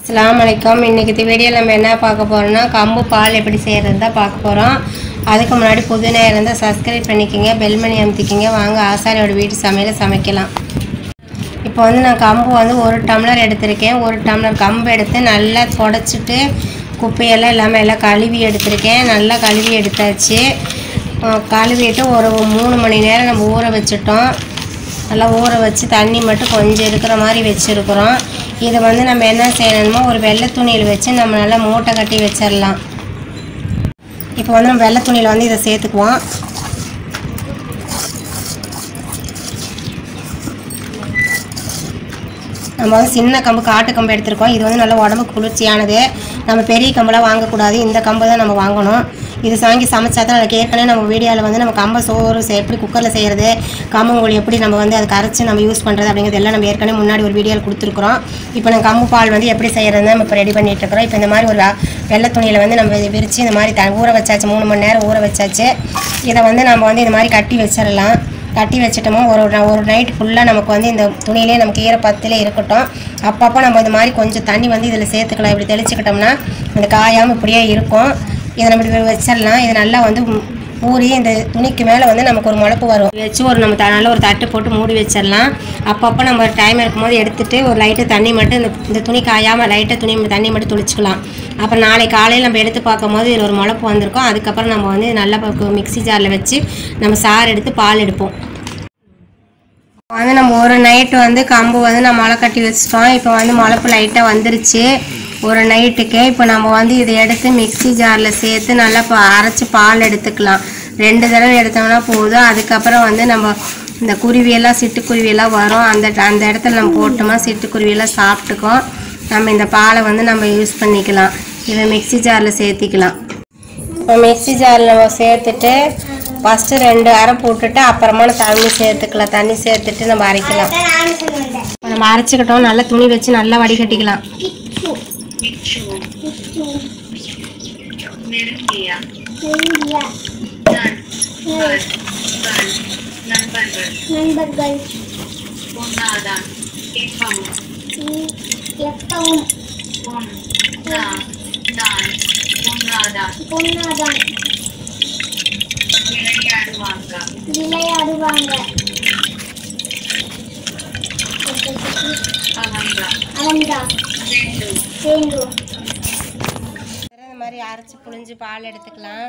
அஸ்ஸலாமு அலைக்கும் இன்றைக்கி இந்த வீடியோவில் நம்ம என்ன பார்க்க போகிறோம்னா கம்பு பால் எப்படி செய்கிறது தான் பார்க்க போகிறோம் அதுக்கு முன்னாடி புது நேரம் இருந்தால் சப்ஸ்கிரைப் பண்ணிக்கோங்க பெல் மணி அமுத்திக்கிங்க வாங்க ஆசாரியோட வீட்டு சமையலை சமைக்கலாம் இப்போ வந்து நான் கம்பு வந்து ஒரு டம்ளர் எடுத்திருக்கேன் ஒரு டம்ளர் கம்பு எடுத்து நல்லா தொடச்சிட்டு குப்பையெல்லாம் இல்லாமல் எல்லாம் கழுவி எடுத்திருக்கேன் நல்லா கழுவி எடுத்தாச்சு அஹ் கழுவிட்டு ஒரு மூணு மணி நேரம் நம்ம ஊற வச்சுட்டோம் நல்லா ஊற வச்சு தண்ணி மட்டும் கொஞ்சம் இருக்கிற மாதிரி வச்சுருக்குறோம் இதை வந்து நம்ம என்ன செய்யணுமோ ஒரு வெள்ளை துணியில் வச்சு நம்ம நல்லா மூட்டை கட்டி வச்சிடலாம் இப்போ வந்து நம்ம வெள்ளை துணியில் வந்து இதை சேர்த்துக்குவோம் நம்ம வந்து சின்ன கம்பு காட்டு கம்பு எடுத்திருக்கோம் இது வந்து நல்ல உடம்புக்கு குளிர்ச்சியானது நம்ம பெரிய கம்பெல்லாம் வாங்கக்கூடாது இந்த கம்பு தான் நம்ம வாங்கணும் இது வாங்கி சமைச்சா தான் எனக்கு ஏற்கனவே நம்ம வீடியோவில் வந்து நம்ம கம்பை சோறு செ- எப்படி குக்கரில் செய்கிறது கம்பங்கூழ் எப்படி நம்ம வந்து அதை கரைச்சி நம்ம யூஸ் பண்ணுறது அப்படிங்கிறது எல்லாம் நம்ம ஏற்கனவே முன்னாடி ஒரு வீடியோவில் கொடுத்துருக்குறோம் இப்போ நம்ம கம்பு பால் வந்து எப்படி செய்கிறதுன்னு நம்ம இப்போ ரெடி பண்ணிட்டு இருக்கிறோம் இப்போ இந்த மாதிரி ஒரு வெ- வெள்ளை துணியில் வந்து நம்ம விரித்து இந்த மாதிரி த ஊற வச்சாச்சு மூணு மணி நேரம் ஊற வச்சாச்சு இதை வந்து நம்ம வந்து இந்த மாதிரி கட்டி வச்சிடலாம் கட்டி வச்சுட்டோமோ ஒரு ந- ஒரு நைட் ஃபுல்லாக நமக்கு வந்து இந்த துணியிலே நமக்கு ஈரப்பத்திலே இருக்கட்டும் அப்பப்போ நம்ம இந்த மாதிரி கொஞ்சம் தண்ணி வந்து இதில் சேர்த்துக்கலாம் இப்படி தெளிச்சுக்கிட்டோம்னா இந்த காயாமல் இப்படியே இருக்கும் இதை நம்ம இப்படி வச்சிடலாம் இது நல்லா வந்து உ- ஊறி இந்த துணிக்கு மேலே வந்து நமக்கு ஒரு முளப்பு வரும் வச்சு ஒரு நம்ம த- நல்ல ஒரு தட்டு போட்டு மூடி வச்சிடலாம் அப்பப்போ நம்ம டைம் இருக்கும்போது எடுத்துட்டு ஒரு லைட்டு தண்ணி மட்டும் இந்த இந்த துணி காயாமல் லைட்டாக துணி தண்ணி மட்டும் துளிச்சிக்கலாம் அப்புறம் நாளை காலையில் நம்ம எடுத்து பார்க்கும்போது இதில் ஒரு முளப்பு வந்திருக்கும் அதுக்கப்புறம் நம்ம வந்து நல்லா மிக்ஸி ஜாரில் வச்சு நம்ம சாறு எடுத்து பால் எடுப்போம் வந்து நம்ம ஒரு நைட்டு வந்து கம்பு வந்து நம்ம முளை கட்டி வச்சிட்டோம் இப்போ வந்து முளப்பு லைட்டாக வந்துருச்சு ஒரு நைட்டுக்கே இப்போ நம்ம வந்து இதை எடுத்து மிக்ஸி ஜாரில் சேர்த்து நல்லா பா அரைச்சி பால் எடுத்துக்கலாம் ரெண்டு தடவை எடுத்தோம்னா போதும் அதுக்கப்புறம் வந்து நம்ம இந்த குருவியெல்லாம் சிட்டுக்குருவியெல்லாம் வரும் அந்த அந்த இடத்துல நம்ம போட்டோமா சிட்டுக்குருவியெல்லாம் சாப்பிட்டுக்கும் நம்ம இந்த பாலை வந்து நம்ம யூஸ் பண்ணிக்கலாம் இதை மிக்ஸி ஜாரில் சேர்த்திக்கலாம் இப்போ மிக்ஸி ஜாரில் நம்ம சேர்த்துட்டு ஃபஸ்ட்டு ரெண்டு அரை போட்டுட்டு அப்புறமா தண்ணி சேர்த்துக்கலாம் தண்ணி சேர்த்துட்டு நம்ம அரைக்கலாம் இப்போ நம்ம அரைச்சிக்கிட்டோம் நல்லா துணி வச்சு நல்லா வடிகட்டிக்கலாம் நண்பர்கள் ம், எப்பவும் பொண்ணாதான் விளையாடுவாங்க அவன்தா சேர்ந்து இந்த மாதிரி அரைச்சி புழிஞ்சு பால் எடுத்துக்கலாம்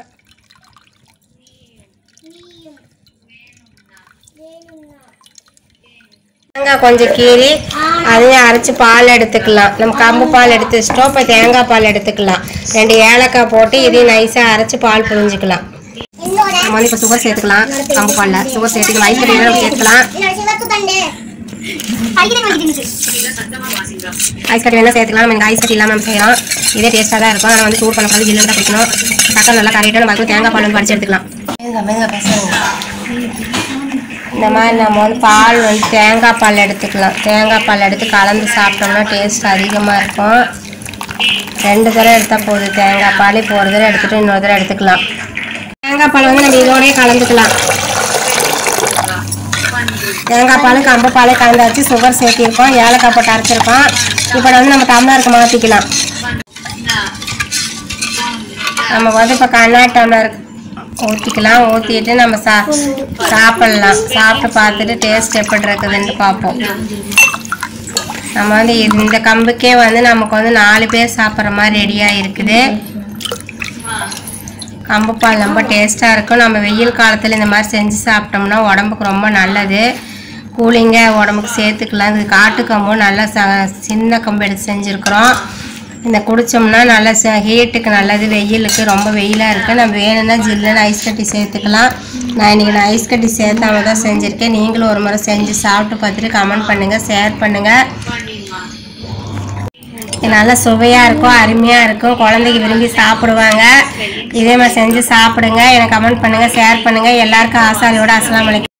நீயும் வேணும்னா தேங்காய் கொஞ்சம் கீறி அதையும் அரைச்சி பால் எடுத்துக்கலாம் நம்ம கம்பு பால் எடுத்து வச்சிட்டோம் இப்போ தேங்காய் பால் எடுத்துக்கலாம் ரெண்டு ஏலக்காய் போட்டு இதையும் நைஸாக அரைச்சி பால் புழிஞ்சிக்கலாம் என்னோட நம்ம வந்து இப்போ சுகர் சேர்த்துக்கலாம் கம்பு பாலில் சுகர் சேர்த்துக்கலாம் ஐஸ் கட்டி சேர்த்துக்கலாம் என்னோட சிவப்பு தண்டு படிக்கிற படிக்கிட்டு ஐஸ் கட்டி வேணால் சேர்த்துக்கலாம் நம்ம ஐஸ் கட்டி இல்லாமல் நம்ம செய்யலாம் இதே டேஸ்ட்டாக தான் இருக்கும் ஆனால் வந்து சூடு பண்ணக்கூடாது ஜில்லுன்னு தான் குடிக்கணும் சக்கரை நல்லா கரையிட்டு நம்ம அதுக்கு தேங்காய் பால் வந்து படிச்சு எடுத்துக்கலாம் மெதுங்க மெதுங்க பேசுங்க இந்த மாதிரி நம்ம வந்து பால் வந்து தேங்காய் பால் எடுத்துக்கலாம் தேங்காய் பால் எடுத்து கலந்து சாப்பிட்டோம்னா டேஸ்ட் அதிகமாக இருக்கும் ரெண்டு தடவை எடுத்தால் போதும் தேங்காய் பால் இப்போ ஒரு தடவை எடுத்துட்டு இன்னொரு தடவை எடுத்துக்கலாம் தேங்காய் பால் வந்து நம்ம இதோடய கலந்துக்கலாம் தேங்காய் பாலும் கம்பு பாலும் கலந்தாச்சு சுகர் சேர்த்திருக்கோம் ஏலக்காய் போட்டு அரைச்சிருக்கோம் இப்போ வந்து நம்ம டம்ளருக்கு மாற்றிக்கலாம் நம்ம வந்து இப்போ கண்ணாடி டம்ளருக்கு ஊற்றிக்கலாம் ஊற்றிட்டு நம்ம சா சாப்பிட்லாம் சாப்பிட்டு பார்த்துட்டு டேஸ்ட் எப்படி இருக்குதுன்னு பார்ப்போம் நம்ம வந்து இது- இந்த கம்புக்கே வந்து நமக்கு வந்து நாலு பேர் சாப்பிட்ற மாதிரி ரெடியாக இருக்குது கம்பு பால் ரொம்ப டேஸ்ட்டாக இருக்கும் நம்ம வெயில் காலத்தில் இந்த மாதிரி செஞ்சு சாப்பிட்டோம்னா உடம்புக்கு ரொம்ப நல்லது கூலிங்காக உடம்புக்கு சேர்த்துக்கலாம் இது காட்டு கம்பும் நல்லா ச சின்ன கம்பு எடுத்து செஞ்சுருக்குறோம் இந்த குடித்தோம்னா நல்லா ச ஹீட்டுக்கு நல்லது வெயிலுக்கு ரொம்ப வெயிலாக இருக்குது நம்ம வேணும்னா ஜில்லுன்னு ஐஸ் கட்டி சேர்த்துக்கலாம் நான் இன்றைக்கி நான் ஐஸ் கட்டி சேர்த்தாம தான் செஞ்சுருக்கேன் நீங்களும் ஒரு முறை செஞ்சு சாப்பிட்டு பார்த்துட்டு கமெண்ட் பண்ணுங்கள் ஷேர் பண்ணுங்கள் இது நல்லா சுவையாக இருக்கும் அருமையாக இருக்கும் குழந்தைக்கு விரும்பி சாப்பிடுவாங்க இதே மாதிரி செஞ்சு சாப்பிடுங்க எனக்கு கமெண்ட் பண்ணுங்கள் ஷேர் பண்ணுங்கள் எல்லாருக்கும் ஆசாரியோட அஸ்ஸலாமு அலைக்கும்